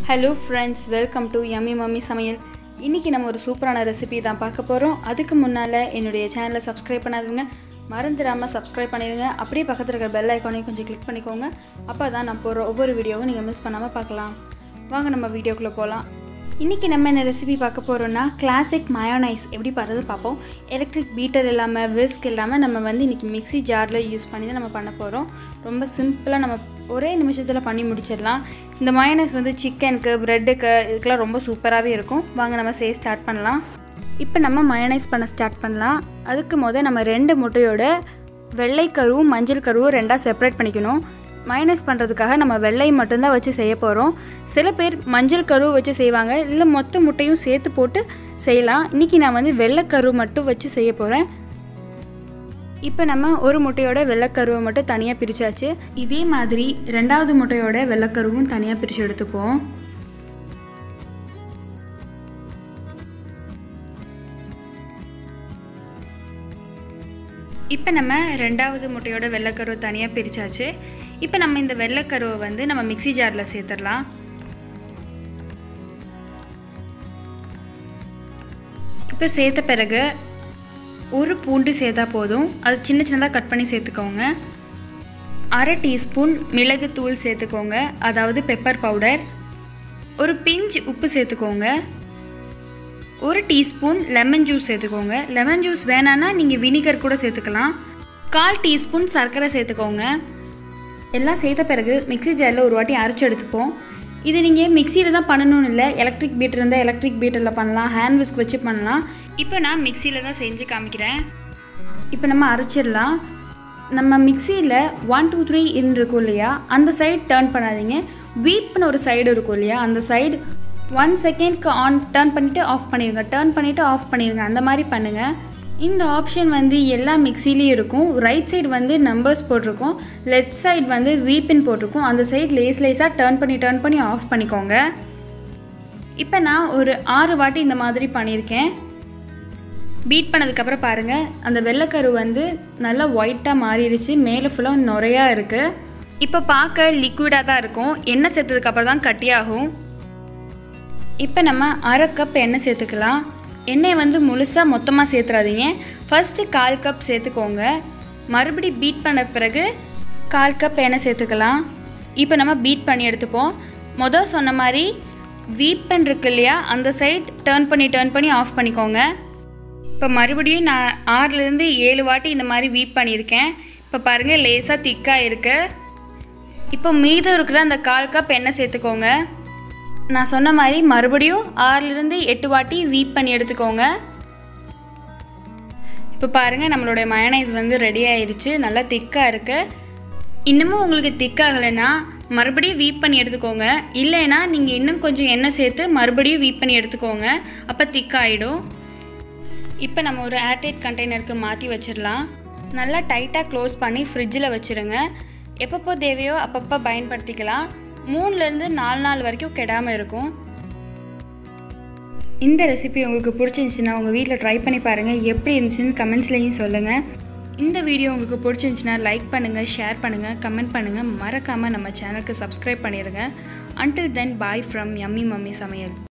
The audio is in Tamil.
hello friends welcome to yummy mummy சமையல் இன்றைக்கி நம்ம ஒரு சூப்பரான ரெசிபி தான் பார்க்க போகிறோம் அதுக்கு முன்னால் என்னுடைய சேனலை சப்ஸ்கிரைப் பண்ணாதவங்க மறந்துடாமல் சப்ஸ்கிரைப் பண்ணிடுங்க அப்படியே பக்கத்தில் இருக்கிற பெல் ஐக்கானையும் கொஞ்சம் கிளிக் பண்ணிக்கோங்க அப்போ தான் நான் போகிற ஒவ்வொரு வீடியோவும் நீங்கள் மிஸ் பண்ணாமல் பார்க்கலாம் வாங்க நம்ம வீடியோக்குள்ளே போகலாம் இன்றைக்கி நம்ம என்ன ரெசிபி பார்க்க போகிறோன்னா கிளாசிக் மயோனைஸ் எப்படி பண்ணுறது பார்ப்போம் எலக்ட்ரிக் பீட்டர் இல்லாமல் விஸ்க் இல்லாமல் நம்ம வந்து இன்றைக்கி மிக்ஸி ஜாரில் யூஸ் பண்ணி தான் நம்ம பண்ண போகிறோம் ரொம்ப சிம்பிளாக நம்ம ஒரே நிமிஷத்தில் பண்ணி முடிச்சிடலாம் இந்த மயோனைஸ் வந்து சிக்கனுக்கு ப்ரெட்டுக்கு இதுக்கெல்லாம் ரொம்ப சூப்பராகவே இருக்கும் வாங்க நம்ம செய்ய ஸ்டார்ட் பண்ணலாம் இப்போ நம்ம மயோனைஸ் பண்ண ஸ்டார்ட் பண்ணலாம் அதுக்கு முத நம்ம ரெண்டு முட்டையோட வெள்ளை கருவும் மஞ்சள் கருவும் ரெண்டாக செப்பரேட் பண்ணிக்கணும் மைனஸ் பண்ணுறதுக்காக நம்ம வெள்ளை மட்டும்தான் வச்சு செய்ய போகிறோம் சில பேர் மஞ்சள் கரு வச்சு செய்வாங்க இல்லை மொத்த முட்டையும் சேர்த்து போட்டு செய்யலாம் இன்றைக்கி நான் வந்து வெள்ளைக்கரு மட்டும் வச்சு செய்ய போகிறேன் இப்போ நம்ம ஒரு முட்டையோட வெள்ளைக்கருவை மட்டும் தனியாக பிரித்தாச்சு இதே மாதிரி ரெண்டாவது முட்டையோட வெள்ளைக்கருவும் தனியாக பிரித்து எடுத்துப்போம் இப்போ நம்ம ரெண்டாவது முட்டையோட வெள்ளைக்கருவை தனியாக பிரித்தாச்சு இப்போ நம்ம இந்த வெள்ளைக்கருவை வந்து நம்ம மிக்சி ஜாரில் சேர்த்துடலாம் இப்போ சேர்த்த பிறகு ஒரு பூண்டு சேர்த்தா போதும் அது சின்ன சின்னதாக கட் பண்ணி சேர்த்துக்கோங்க அரை டீஸ்பூன் மிளகு தூள் சேர்த்துக்கோங்க அதாவது பெப்பர் பவுடர் ஒரு பிஞ்ச் உப்பு சேர்த்துக்கோங்க ஒரு டீஸ்பூன் லெமன் ஜூஸ் சேர்த்துக்கோங்க லெமன் ஜூஸ் வேணான்னா நீங்கள் வினிகர் கூட சேர்த்துக்கலாம் கால் டீஸ்பூன் சர்க்கரை சேர்த்துக்கோங்க எல்லாம் சேர்த்த பிறகு மிக்ஸி ஜாரில் ஒரு வாட்டி அரைச்சி எடுத்துப்போம் இது நீங்கள் மிக்சியில் தான் பண்ணணும்னு இல்லை எலக்ட்ரிக் பீட்டர் இருந்தால் எலக்ட்ரிக் பீட்டரில் பண்ணலாம் ஹேண்ட் விஸ்க் வச்சு பண்ணலாம் இப்போ நான் மிக்சியில் தான் செஞ்சு காமிக்கிறேன் இப்போ நம்ம அரைச்சிடலாம் நம்ம மிக்சியில் ஒன் டூ த்ரீ இன் இருக்கும் இல்லையா அந்த சைடு டேர்ன் பண்ணாதீங்க வீப்னு ஒரு சைடு இருக்கும் இல்லையா அந்த சைடு ஒன் செகண்ட்க்கு ஆன் டேர்ன் பண்ணிவிட்டு ஆஃப் பண்ணிடுங்க டேர்ன் பண்ணிவிட்டு ஆஃப் பண்ணிடுங்க அந்த மாதிரி பண்ணுங்கள் இந்த ஆப்ஷன் வந்து எல்லா மிக்சிலையும் இருக்கும் ரைட் சைடு வந்து நம்பர்ஸ் போட்டிருக்கோம் லெஃப்ட் சைடு வந்து வீப்பின் போட்டிருக்கோம் அந்த சைடு லேஸ் லேஸாக டேர்ன் பண்ணி டேர்ன் பண்ணி ஆஃப் பண்ணிக்கோங்க இப்போ நான் ஒரு ஆறு வாட்டி இந்த மாதிரி பண்ணியிருக்கேன் பீட் பண்ணதுக்கப்புறம் பாருங்கள் அந்த வெள்ளைக்கரு வந்து நல்லா ஒயிட்டாக மாறிடுச்சு மேலே ஃபுல்லாக நுறையா இருக்குது இப்போ பார்க்க லிக்விடாக தான் இருக்கும் எண்ணெய் சேர்த்ததுக்கப்புறம் தான் கட்டியாகும் இப்போ நம்ம அரை கப் எண்ணெய் சேர்த்துக்கலாம் எண்ணெயை வந்து முழுசாக மொத்தமாக சேர்த்துறாதீங்க ஃபஸ்ட்டு கால் கப் சேர்த்துக்கோங்க மறுபடி பீட் பண்ண பிறகு கால் கப் எண்ணெய் சேர்த்துக்கலாம் இப்போ நம்ம பீட் பண்ணி எடுத்துப்போம் மொதல் சொன்ன மாதிரி வீப்பன் இருக்கு இல்லையா அந்த சைட் டேர்ன் பண்ணி டேர்ன் பண்ணி ஆஃப் பண்ணிக்கோங்க இப்போ மறுபடியும் நான் ஆறுலேருந்து ஏழு வாட்டி இந்த மாதிரி வீப் பண்ணியிருக்கேன் இப்போ பாருங்கள் லேசாக திக்காக இருக்குது இப்போ மீதம் இருக்கிற அந்த கால் கப் எண்ணெய் சேர்த்துக்கோங்க நான் சொன்ன மாதிரி மறுபடியும் ஆறுலேருந்து எட்டு வாட்டி வீப் பண்ணி எடுத்துக்கோங்க இப்போ பாருங்கள் நம்மளுடைய மயனைஸ் வந்து ரெடி ஆயிடுச்சு நல்லா திக்காக இருக்குது இன்னமும் உங்களுக்கு திக்காகலைன்னா மறுபடியும் வீப் பண்ணி எடுத்துக்கோங்க இல்லைன்னா நீங்கள் இன்னும் கொஞ்சம் எண்ணெய் சேர்த்து மறுபடியும் வீப் பண்ணி எடுத்துக்கோங்க அப்போ திக்காகிடும் இப்போ நம்ம ஒரு ஏர்டைட் கண்டெய்னருக்கு மாற்றி வச்சிடலாம் நல்லா டைட்டாக க்ளோஸ் பண்ணி ஃப்ரிட்ஜில் வச்சுருங்க எப்பப்போ தேவையோ அப்பப்போ பயன்படுத்திக்கலாம் மூணுலேருந்து நாலு நாள் வரைக்கும் கெடாமல் இருக்கும் இந்த ரெசிபி உங்களுக்கு பிடிச்சிருந்துச்சின்னா உங்கள் வீட்டில் ட்ரை பண்ணி பாருங்கள் எப்படி இருந்துச்சுன்னு கமெண்ட்ஸ்லேயும் சொல்லுங்கள் இந்த வீடியோ உங்களுக்கு பிடிச்சிருந்துச்சின்னா லைக் பண்ணுங்கள் ஷேர் பண்ணுங்கள் கமெண்ட் பண்ணுங்கள் மறக்காமல் நம்ம சேனலுக்கு சப்ஸ்கிரைப் பண்ணிடுங்க until then bye from yummy mummy சமையல்